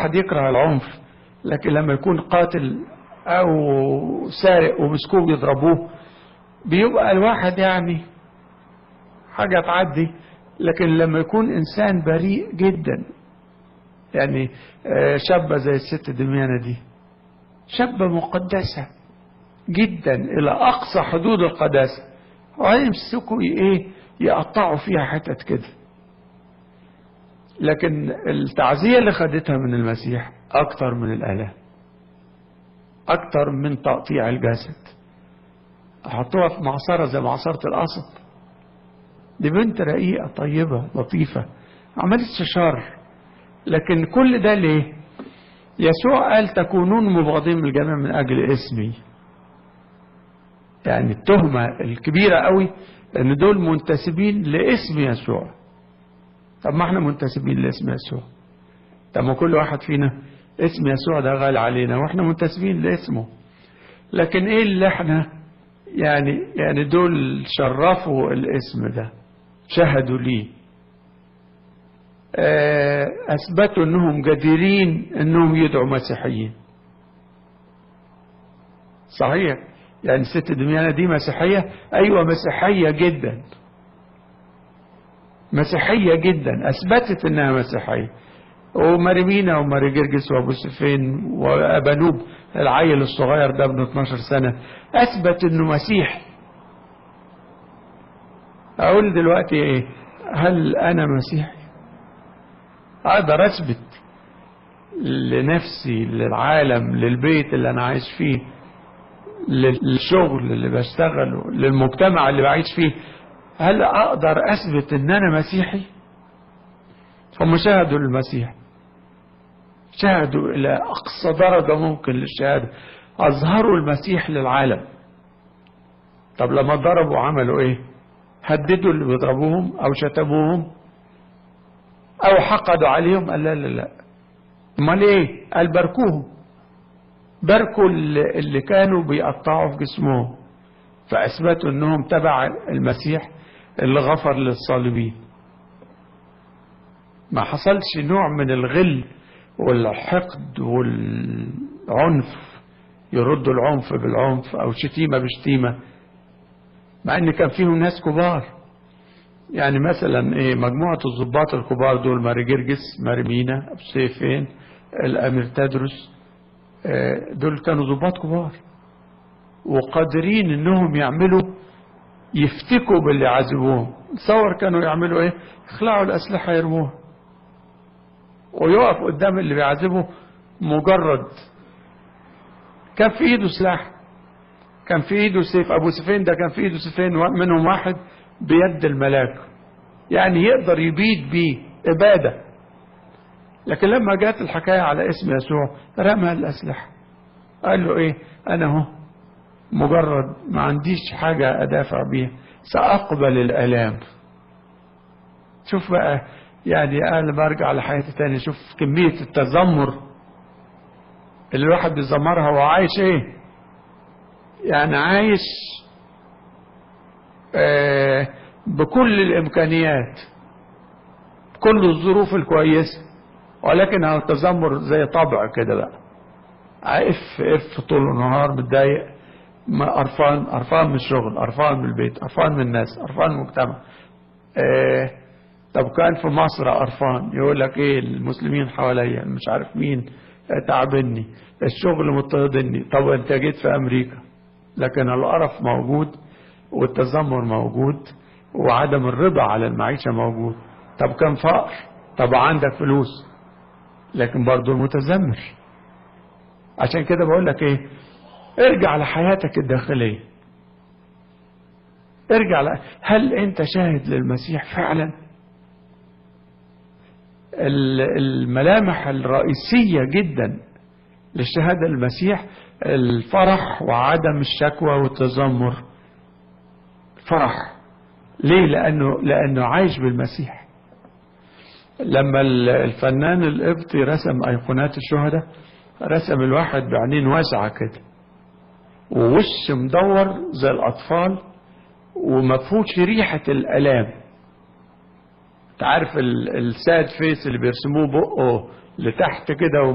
الواحد يكره العنف لكن لما يكون قاتل او سارق ومسكوه بيضربوه بيبقى الواحد يعني حاجة تعدي لكن لما يكون انسان بريء جدا يعني شابة زي الست دميانة دي شابة مقدسة جدا الى اقصى حدود القداسة وهيمسكوا ايه يقطعوا فيها حتت كده لكن التعزية اللي خدتها من المسيح اكتر من الالام اكتر من تقطيع الجسد حطوها في معصرة زي معصرة القصب دي بنت رقيقة طيبة لطيفة عملتش شر لكن كل ده ليه يسوع قال تكونون مبغضين من الجميع من اجل اسمي يعني التهمة الكبيرة قوي ان دول منتسبين لاسم يسوع طب ما احنا منتسبين لاسم يسوع طب ما كل واحد فينا اسم يسوع ده غالي علينا واحنا منتسبين لاسمه لكن ايه اللي احنا يعني يعني دول شرفوا الاسم ده شهدوا ليه اثبتوا انهم جديرين انهم يدعوا مسيحيين صحيح يعني الست دميانة دي مسيحية ايوه مسيحية جدا مسيحية جدا اثبتت انها مسيحية وماريمينا وماري جرجس وابو سفين وابانوب العيل الصغير ده ابن 12 سنة اثبت انه مسيحي اقول دلوقتي ايه هل انا مسيحي اقدر اثبت لنفسي للعالم للبيت اللي انا عايش فيه للشغل اللي بشتغله للمجتمع اللي بعيش فيه هل اقدر اثبت ان انا مسيحي هم شاهدوا للمسيح شاهدوا الى اقصى درجه ممكن للشهاده اظهروا المسيح للعالم طب لما ضربوا عملوا ايه هددوا اللي بيضربوهم او شتموهم او حقدوا عليهم قال لا لا لا امال ايه قال باركوهم باركوا اللي كانوا بيقطعوا في جسمهم فاثبتوا انهم تبع المسيح اللي غفر للصالبين ما حصلش نوع من الغل والحقد والعنف يردوا العنف بالعنف او شتيمة بشتيمة مع ان كان فيهم ناس كبار يعني مثلا ايه مجموعة الضباط الكبار دول ماري جرجس ماري مينا ابو سيفين الامير تدرس دول كانوا ضباط كبار وقادرين انهم يعملوا يفتكوا باللي عذبوهم تصور كانوا يعملوا ايه يخلعوا الاسلحه يرموها ويقف قدام اللي بيعذبه مجرد كان في ايده سلاح كان في ايده سيف ابو سيفين ده كان في ايده سيفين منهم واحد بيد الملاك يعني يقدر يبيد بيه اباده لكن لما جات الحكايه على اسم يسوع رمى الاسلحه قال له ايه انا اهو مجرد ما عنديش حاجه ادافع بيها ساقبل الالام شوف بقى يعني انا برجع لحياتي تاني شوف كميه التذمر اللي الواحد بيزمرها وهو عايش ايه يعني عايش آه بكل الامكانيات بكل الظروف الكويسه ولكن هو التذمر زي طبع كده بقى اف اف طول النهار متضايق قرفان قرفان من الشغل قرفان من البيت قرفان من الناس قرفان من المجتمع آه طب كان في مصر قرفان يقول لك ايه المسلمين حواليا مش عارف مين تعبني الشغل مضطهدني طب انت جيت في امريكا لكن القرف موجود والتذمر موجود وعدم الرضا على المعيشة موجود طب كان فقر طب عندك فلوس لكن برضه المتذمر عشان كده بقول لك ايه ارجع لحياتك الداخلية ارجع ل... هل انت شاهد للمسيح فعلا الملامح الرئيسية جدا للشهادة المسيح الفرح وعدم الشكوى والتذمر فرح ليه لأنه, لأنه عايش بالمسيح لما الفنان القبطي رسم أيقونات الشهداء رسم الواحد بعينين واسعة كده ووش مدور زي الأطفال ومفهوش ريحة الألام تعرف الساد فيس اللي بيرسموه بقه لتحت كده